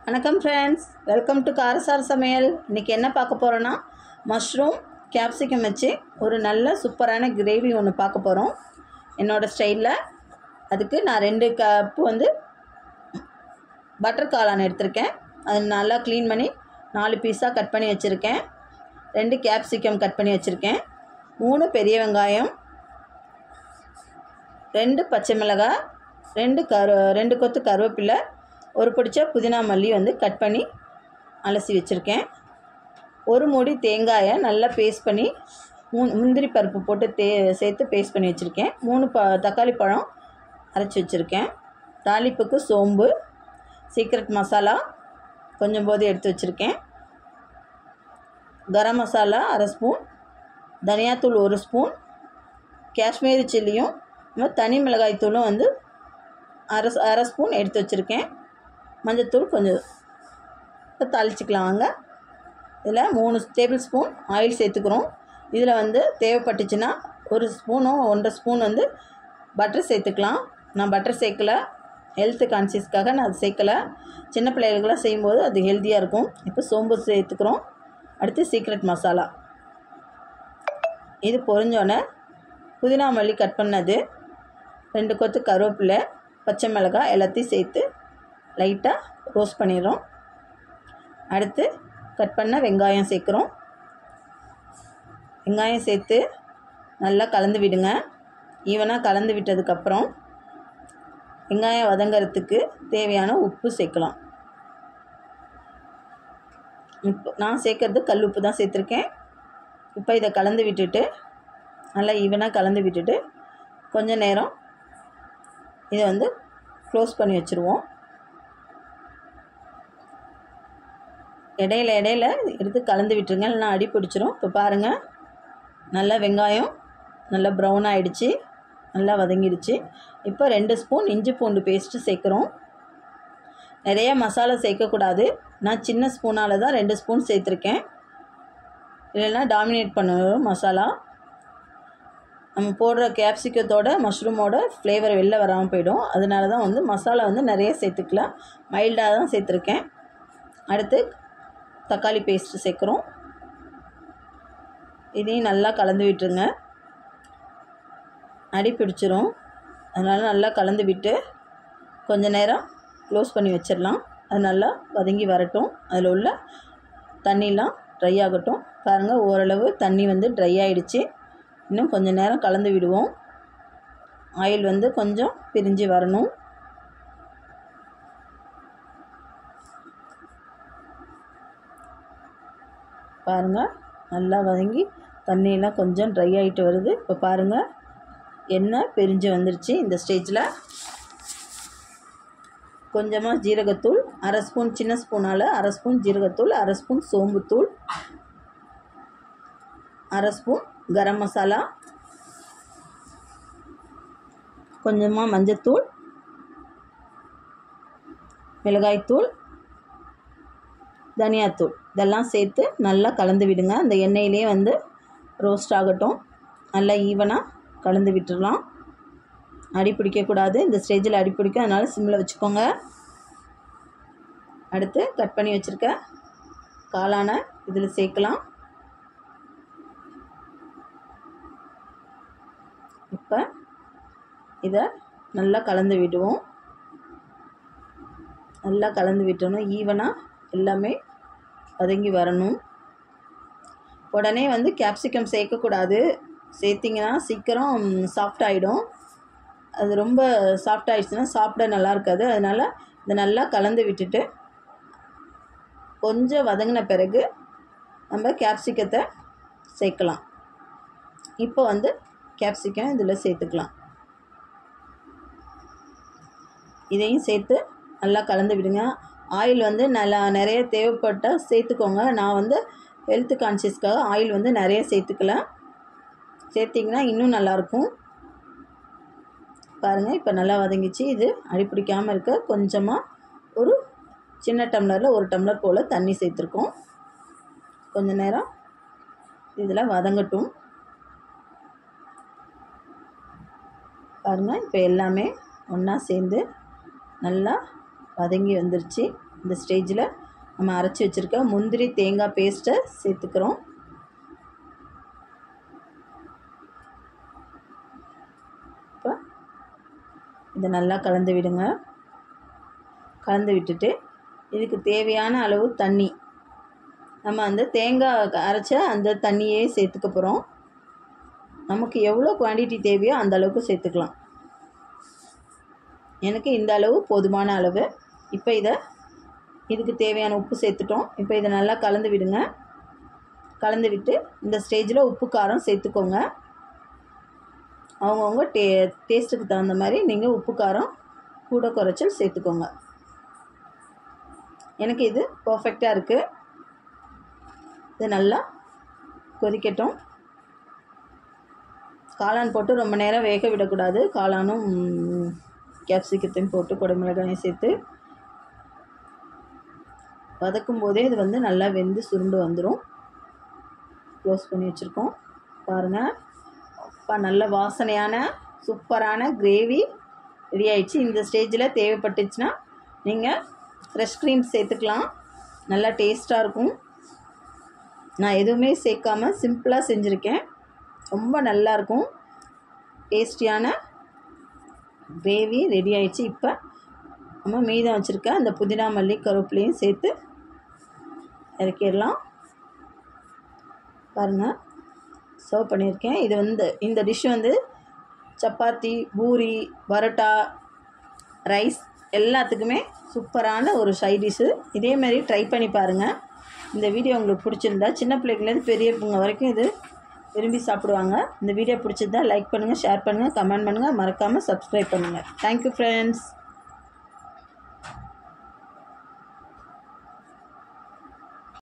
வணக்கம் friends welcome to காரசார் சமையல் இன்றைக்கி என்ன பார்க்க போகிறோன்னா மஷ்ரூம் கேப்சிகம் வச்சு ஒரு நல்ல சூப்பரான கிரேவி ஒன்று பார்க்க போகிறோம் என்னோடய ஸ்டைலில் அதுக்கு நான் ரெண்டு கப்பு வந்து பட்டர் காளான் எடுத்திருக்கேன் அது நல்லா க்ளீன் பண்ணி நாலு பீஸாக கட் பண்ணி வச்சுருக்கேன் ரெண்டு கேப்சிகம் கட் பண்ணி வச்சுருக்கேன் மூணு பெரிய வெங்காயம் ரெண்டு பச்சை மிளகாய் ரெண்டு கரு ரெண்டு கொத்து கருவேப்பிலை ஒரு பிடிச்ச புதினா மல்லி வந்து கட் பண்ணி அலசி வச்சுருக்கேன் ஒரு மூடி தேங்காயை நல்லா பேஸ்ட் பண்ணி மூ முந்திரி பருப்பு போட்டு தே சேர்த்து பேஸ்ட் பண்ணி வச்சுருக்கேன் மூணு ப தக்காளி பழம் அரைச்சி வச்சுருக்கேன் தாளிப்புக்கு சோம்பு சீக்ரெட் மசாலா கொஞ்சம் போது எடுத்து வச்சுருக்கேன் கரம் மசாலா அரை ஸ்பூன் தனியாத்தூள் ஒரு ஸ்பூன் காஷ்மீரி சில்லியும் நம்ம தனி மிளகாய் தூளும் வந்து அரை அரை ஸ்பூன் எடுத்து வச்சுருக்கேன் மஞ்சத்தூள் கொஞ்சம் இப்போ தாளிச்சிக்கலாம் வாங்க இதில் மூணு டேபிள் ஸ்பூன் ஆயில் சேர்த்துக்கிறோம் இதில் வந்து தேவைப்பட்டுச்சுன்னா ஒரு ஸ்பூனும் ஒன்றரை ஸ்பூன் வந்து பட்டர் சேர்த்துக்கலாம் நான் பட்டர் சேர்க்கல ஹெல்த்து கான்சியஸ்க்காக நான் அது சேர்க்கல சின்ன பிள்ளைகளுக்கெல்லாம் செய்யும்போது அது ஹெல்த்தியாக இருக்கும் இப்போ சோம்பு சேர்த்துக்கிறோம் அடுத்து சீக்ரெட் மசாலா இது பொரிஞ்சோடனே புதினா மல்லி கட் பண்ணது ரெண்டு கொத்து கருவேப்பிலை பச்சை மிளகாய் எல்லாத்தையும் சேர்த்து லைட்டாக ரோஸ்ட் பண்ணிடுறோம் அடுத்து கட் பண்ண வெங்காயம் சேர்க்குறோம் வெங்காயம் சேர்த்து நல்லா கலந்து விடுங்க ஈவனாக கலந்து விட்டதுக்கப்புறம் வெங்காயம் வதங்கிறதுக்கு தேவையான உப்பு சேர்க்கலாம் இப்போ நான் சேர்க்குறது கல் உப்பு தான் சேர்த்துருக்கேன் இப்போ இதை கலந்து விட்டுட்டு நல்லா ஈவனாக கலந்து விட்டுட்டு கொஞ்ச நேரம் இதை வந்து க்ளோஸ் பண்ணி வச்சுருவோம் இடையில இடையில எடுத்து கலந்து விட்டுருங்க இல்லைனா அடி பிடிச்சிரும் இப்போ பாருங்கள் நல்லா வெங்காயம் நல்லா ப்ரௌன் ஆகிடுச்சு நல்லா வதங்கிடுச்சு இப்போ ரெண்டு ஸ்பூன் இஞ்சி பூண்டு பேஸ்ட்டு சேர்க்குறோம் நிறைய மசாலா சேர்க்கக்கூடாது நான் சின்ன ஸ்பூனால் தான் ரெண்டு ஸ்பூன் சேர்த்துருக்கேன் இல்லைன்னா டாமினேட் பண்ணுவோம் மசாலா நம்ம போடுற கேப்சிகத்தோட மஷ்ரூமோட ஃப்ளேவர் வெளில வராமல் போயிடும் அதனால தான் வந்து மசாலா வந்து நிறைய சேர்த்துக்கலாம் மைல்டாக தான் சேர்த்துருக்கேன் அடுத்து தக்காளி பேஸ்ட்டு சேர்க்குறோம் இதையும் நல்லா கலந்து விட்டுருங்க அடி பிடிச்சிரும் அதனால் நல்லா கலந்து விட்டு கொஞ்ச நேரம் க்ளோஸ் பண்ணி வச்சிடலாம் அது நல்லா வதங்கி வரட்டும் அதில் உள்ள தண்ணிலாம் ட்ரை ஆகட்டும் பாருங்கள் ஓரளவு தண்ணி வந்து ட்ரை ஆகிடுச்சு இன்னும் கொஞ்சம் நேரம் கலந்து விடுவோம் ஆயில் வந்து கொஞ்சம் பிரிஞ்சு வரணும் பாருங்கள் நல்லா வதங்கி தண்ணியெல்லாம் கொஞ்சம் ட்ரை ஆகிட்டு வருது இப்போ பாருங்கள் எண்ணெய் பிரிஞ்சு வந்துருச்சு இந்த ஸ்டேஜில் கொஞ்சமாக ஜீரகத்தூள் அரை ஸ்பூன் சின்ன ஸ்பூனால் அரை ஸ்பூன் ஜீரகத்தூள் அரை ஸ்பூன் சோம்புத்தூள் அரை ஸ்பூன் கரம் மசாலா கொஞ்சமாக மஞ்சத்தூள் மிளகாய்த்தூள் தனியாத்தூள் இதெல்லாம் சேர்த்து நல்லா கலந்து விடுங்க அந்த எண்ணெயிலே வந்து ரோஸ்ட் ஆகட்டும் நல்லா ஈவனாக கலந்து விட்டுடலாம் அடி பிடிக்கக்கூடாது இந்த ஸ்டேஜில் அடி பிடிக்கும் அதனால் சிம்மில் வச்சுக்கோங்க அடுத்து கட் பண்ணி வச்சுருக்க காளானை இதில் சேர்க்கலாம் இப்போ இதை நல்லா கலந்து விடுவோம் நல்லா கலந்து விட்டணும் ஈவனாக எல்லாமே வதங்கி வரணும் உடனே வந்து கேப்சிகம் சேர்க்கக்கூடாது சேர்த்திங்கன்னா சீக்கிரம் சாஃப்ட் ஆகிடும் அது ரொம்ப சாஃப்ட் ஆகிடுச்சுன்னா சாப்பிட நல்லா இருக்காது அதனால் இதை நல்லா கலந்து விட்டுட்டு கொஞ்சம் வதங்கின பிறகு நம்ம கேப்சிகத்தை சேர்க்கலாம் இப்போ வந்து கேப்சிகம் இதில் சேர்த்துக்கலாம் இதையும் சேர்த்து நல்லா கலந்து விடுங்க ஆயில் வந்து நல்லா நிறைய தேவைப்பட்டால் சேர்த்துக்கோங்க நான் வந்து ஹெல்த் கான்சியஸ்க்காக ஆயில் வந்து நிறைய சேர்த்துக்கல சேர்த்திங்கன்னா இன்னும் நல்லாயிருக்கும் பாருங்கள் இப்போ நல்லா வதங்கிச்சு இது அடிப்பிடிக்காமல் இருக்க கொஞ்சமாக ஒரு சின்ன டம்ளரில் ஒரு டம்ளர் போல் தண்ணி சேர்த்துருக்கோம் கொஞ்ச நேரம் இதில் வதங்கட்டும் பாருங்கள் இப்போ எல்லாமே ஒன்றா சேர்ந்து நல்லா வதங்கி வந்துருச்சு இந்த ஸ்டேஜில் நம்ம அரைச்சி வச்சுருக்க முந்திரி தேங்காய் பேஸ்ட்டை சேர்த்துக்கிறோம் இப்போ இதை நல்லா கலந்து விடுங்க கலந்து விட்டுட்டு இதுக்கு தேவையான அளவு தண்ணி நம்ம அந்த தேங்காய் அரைச்ச அந்த தண்ணியே சேர்த்துக்க போகிறோம் நமக்கு எவ்வளோ குவான்டிட்டி தேவையோ அந்த அளவுக்கு சேர்த்துக்கலாம் எனக்கு இந்த அளவு போதுமான அளவு இப்போ இதை இதுக்கு தேவையான உப்பு சேர்த்துட்டோம் இப்போ இதை நல்லா கலந்து விடுங்க கலந்து விட்டு இந்த ஸ்டேஜில் உப்பு காரம் சேர்த்துக்கோங்க அவங்கவுங்க டே டேஸ்ட்டுக்கு தகுந்த மாதிரி நீங்கள் உப்பு காரம் கூட குறைச்சல் சேர்த்துக்கோங்க எனக்கு இது பர்ஃபெக்டாக இருக்குது இது நல்லா கொதிக்கட்டும் காளான் போட்டு ரொம்ப நேரம் வேக விடக்கூடாது காளானும் கேப்சிகத்தையும் போட்டு குடமிளகாயும் சேர்த்து வதக்கும் போதே இது வந்து நல்லா வெந்து சுருண்டு வந்துடும் க்ளோஸ் பண்ணி வச்சுருக்கோம் பாருங்கள் அப்பா நல்ல வாசனையான சூப்பரான கிரேவி ரெடி ஆயிடுச்சு இந்த ஸ்டேஜில் தேவைப்பட்டுச்சுன்னா நீங்கள் ஃப்ரெஷ் க்ரீம் சேர்த்துக்கலாம் நல்லா டேஸ்ட்டாக இருக்கும் நான் எதுவுமே சேர்க்காம சிம்பிளாக செஞ்சுருக்கேன் ரொம்ப நல்லாயிருக்கும் டேஸ்டியான கிரேவி ரெடி ஆயிடுச்சு இப்போ நம்ம மீதம் வச்சுருக்க அந்த புதினா மல்லி கருவேப்பிலையும் சேர்த்து இறக்கிடலாம் பாருங்கள் சர்வ் பண்ணியிருக்கேன் இது வந்து இந்த டிஷ் வந்து சப்பாத்தி பூரி பரோட்டா ரைஸ் எல்லாத்துக்குமே சூப்பரான ஒரு சை டிஷ்ஷு இதே மாதிரி ட்ரை பண்ணி பாருங்கள் இந்த வீடியோ உங்களுக்கு பிடிச்சிருந்தா சின்ன பிள்ளைங்கலேருந்து பெரியவங்க வரைக்கும் இது விரும்பி சாப்பிடுவாங்க இந்த வீடியோ பிடிச்சிருந்தா லைக் பண்ணுங்கள் ஷேர் பண்ணுங்கள் கமெண்ட் பண்ணுங்கள் மறக்காமல் சப்ஸ்கிரைப் பண்ணுங்கள் தேங்க்யூ ஃப்ரெண்ட்ஸ்